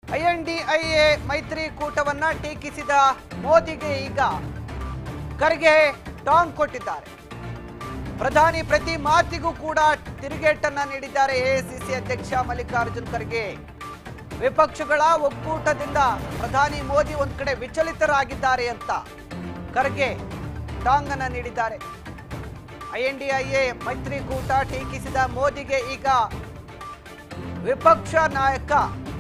INDIA ಮೈತ್ರಿಕೂಟವನ್ನ ಟೀಕಿಸಿದ ಮೋದಿಗೆ ಈಗ ಖರ್ಗೆ ಟಾಂಗ್ ಕೊಟ್ಟಿದ್ದಾರೆ ಪ್ರಧಾನಿ ಪ್ರತಿ ಮಾತಿಗೂ ಕೂಡ ತಿರುಗೇಟನ್ನ ನೀಡಿದ್ದಾರೆ ಎಐಸಿಸಿ ಅಧ್ಯಕ್ಷ ಮಲ್ಲಿಕಾರ್ಜುನ್ ಖರ್ಗೆ ವಿಪಕ್ಷಗಳ ಒಕ್ಕೂಟದಿಂದ ಪ್ರಧಾನಿ ಮೋದಿ ಒಂದ್ ಕಡೆ ವಿಚಲಿತರಾಗಿದ್ದಾರೆ ಅಂತ ಖರ್ಗೆ ಟಾಂಗ್ ಅನ್ನ ನೀಡಿದ್ದಾರೆ ಐಎನ್ಡಿಐಎ ಮೈತ್ರಿಕೂಟ ಟೀಕಿಸಿದ ಮೋದಿಗೆ ಈಗ ವಿಪಕ್ಷ ನಾಯಕ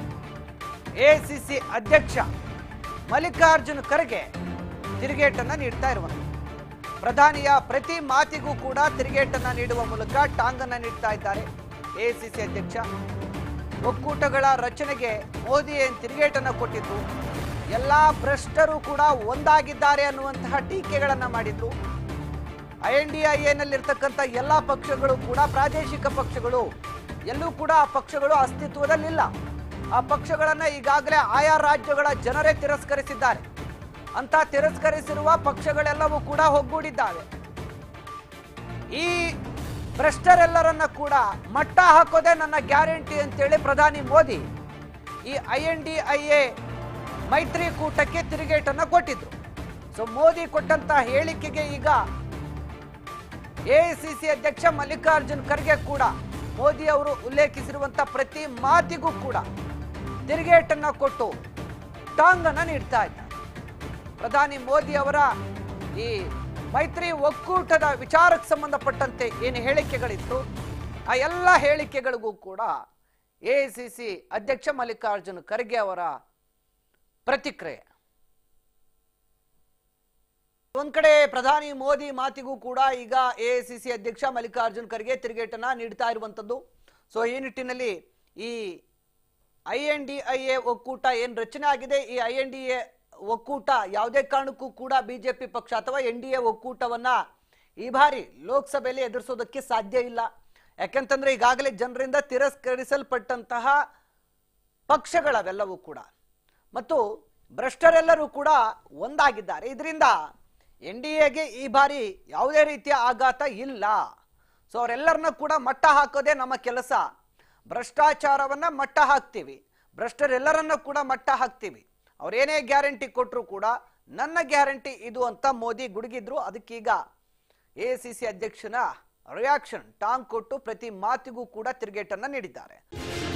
ಎಸಿಸಿ ಅಧ್ಯಕ್ಷ ಮಲ್ಲಿಕಾರ್ಜುನ್ ಖರ್ಗೆ ತಿರುಗೇಟನ್ನ ನೀಡ್ತಾ ಇರುವಂತ ಪ್ರಧಾನಿಯ ಪ್ರತಿ ಮಾತಿಗೂ ಕೂಡ ತಿರುಗೇಟನ್ನ ನೀಡುವ ಮೂಲಕ ಟಾಂಗನ್ನ ನೀಡ್ತಾ ಇದ್ದಾರೆ ಎಸಿಸಿ ಅಧ್ಯಕ್ಷ ಒಕ್ಕೂಟಗಳ ರಚನೆಗೆ ಮೋದಿ ಏನ್ ತಿರುಗೇಟನ್ನ ಕೊಟ್ಟಿದ್ದು ಎಲ್ಲಾ ಭ್ರಷ್ಟರು ಕೂಡ ಒಂದಾಗಿದ್ದಾರೆ ಅನ್ನುವಂತಹ ಟೀಕೆಗಳನ್ನ ಮಾಡಿದ್ರು ಐ ಎನ್ ಡಿ ಐ ಎನಲ್ಲಿರ್ತಕ್ಕಂಥ ಎಲ್ಲ ಪಕ್ಷಗಳು ಕೂಡ ಪ್ರಾದೇಶಿಕ ಪಕ್ಷಗಳು ಎಲ್ಲೂ ಕೂಡ ಆ ಪಕ್ಷಗಳು ಅಸ್ತಿತ್ವದಲ್ಲಿಲ್ಲ ಆ ಪಕ್ಷಗಳನ್ನ ಈಗಾಗಲೇ ಆಯಾ ರಾಜ್ಯಗಳ ಜನರೇ ತಿರಸ್ಕರಿಸಿದ್ದಾರೆ ಅಂತ ತಿರಸ್ಕರಿಸಿರುವ ಪಕ್ಷಗಳೆಲ್ಲವೂ ಕೂಡ ಒಗ್ಗೂಡಿದ್ದಾವೆ ಈ ಭ್ರಷ್ಟರೆಲ್ಲರನ್ನ ಕೂಡ ಮಟ್ಟ ಹಾಕೋದೇ ನನ್ನ ಗ್ಯಾರಂಟಿ ಅಂತೇಳಿ ಪ್ರಧಾನಿ ಮೋದಿ ಈ I N D I A ಮೈತ್ರಿಕೂಟಕ್ಕೆ ತಿರುಗೇಟನ್ನ ಕೊಟ್ಟಿದ್ರು ಸೊ ಮೋದಿ ಕೊಟ್ಟಂತ ಹೇಳಿಕೆಗೆ ಈಗ ಎಐಸಿಸಿ ಅಧ್ಯಕ್ಷ ಮಲ್ಲಿಕಾರ್ಜುನ್ ಖರ್ಗೆ ಕೂಡ ಮೋದಿ ಅವರು ಉಲ್ಲೇಖಿಸಿರುವಂತ ಪ್ರತಿ ಮಾತಿಗೂ ಕೂಡ ತಿರುಗೇಟನ್ನ ಕೊಟ್ಟು ಟಾಂಗ್ ಅನ್ನ ನೀಡ್ತಾ ಇದ್ದಾರೆ ಪ್ರಧಾನಿ ಮೋದಿ ಅವರ ಈ ಮೈತ್ರಿ ಒಕ್ಕೂಟದ ವಿಚಾರಕ್ಕೆ ಸಂಬಂಧಪಟ್ಟಂತೆ ಏನು ಹೇಳಿಕೆಗಳಿತ್ತು ಆ ಎಲ್ಲ ಹೇಳಿಕೆಗಳಿಗೂ ಕೂಡ ಎಐಸಿಸಿ ಅಧ್ಯಕ್ಷ ಮಲ್ಲಿಕಾರ್ಜುನ್ ಖರ್ಗೆ ಅವರ ಪ್ರತಿಕ್ರಿಯೆ ಒಂದ್ ಕಡೆ ಪ್ರಧಾನಿ ಮೋದಿ ಮಾತಿಗೂ ಕೂಡ ಈಗ ಎಐಸಿಸಿ ಅಧ್ಯಕ್ಷ ಮಲ್ಲಿಕಾರ್ಜುನ್ ಖರ್ಗೆ ತಿರುಗೇಟನ್ನ ನೀಡ್ತಾ ಇರುವಂತದ್ದು ಸೊ ಈ ನಿಟ್ಟಿನಲ್ಲಿ ಈ I N D I A ಒಕ್ಕೂಟ ಏನ್ ರಚನೆ ಆಗಿದೆ ಈ ಐ ಎನ್ ಡಿ ಎ ಒಕ್ಕೂಟ ಯಾವುದೇ ಕಾರಣಕ್ಕೂ ಕೂಡ ಬಿಜೆಪಿ ಪಕ್ಷ ಅಥವಾ ಎನ್ ಡಿ ಎ ಒಕ್ಕೂಟವನ್ನ ಈ ಬಾರಿ ಲೋಕಸಭೆಯಲ್ಲಿ ಎದುರಿಸೋದಕ್ಕೆ ಸಾಧ್ಯ ಇಲ್ಲ ಯಾಕಂತಂದ್ರೆ ಈಗಾಗಲೇ ಜನರಿಂದ ತಿರಸ್ಕರಿಸಲ್ಪಟ್ಟಂತಹ ಪಕ್ಷಗಳವೆಲ್ಲವೂ ಕೂಡ ಮತ್ತು ಭ್ರಷ್ಟರೆಲ್ಲರೂ ಕೂಡ ಒಂದಾಗಿದ್ದಾರೆ ಇದರಿಂದ ಎನ್ ಡಿ ಎಗೆ ಈ ಬಾರಿ ಯಾವುದೇ ರೀತಿಯ ಆಘಾತ ಇಲ್ಲ ಸೊ ಅವರೆಲ್ಲರನ್ನ ಕೂಡ ಮಟ್ಟ ಹಾಕೋದೇ ನಮ್ಮ ಕೆಲಸ ಭ್ರಷ್ಟಾಚಾರವನ್ನ ಮಟ್ಟ ಹಾಕ್ತೀವಿ ಭ್ರಷ್ಟರೆಲ್ಲರನ್ನ ಕೂಡ ಮಟ್ಟ ಹಾಕ್ತೀವಿ ಅವ್ರೇನೇ ಗ್ಯಾರಂಟಿ ಕೊಟ್ಟರು ಕೂಡ ನನ್ನ ಗ್ಯಾರಂಟಿ ಇದು ಅಂತ ಮೋದಿ ಗುಡುಗಿದ್ರು ಅದಕ್ಕೀಗ ಎ ಸಿ ಸಿ ಅಧ್ಯಕ್ಷನ ರಿಯಾಕ್ಷನ್ ಟಾಂಗ್ ಕೊಟ್ಟು ಪ್ರತಿ ಮಾತಿಗೂ ಕೂಡ ತಿರುಗೇಟನ್ನ ನೀಡಿದ್ದಾರೆ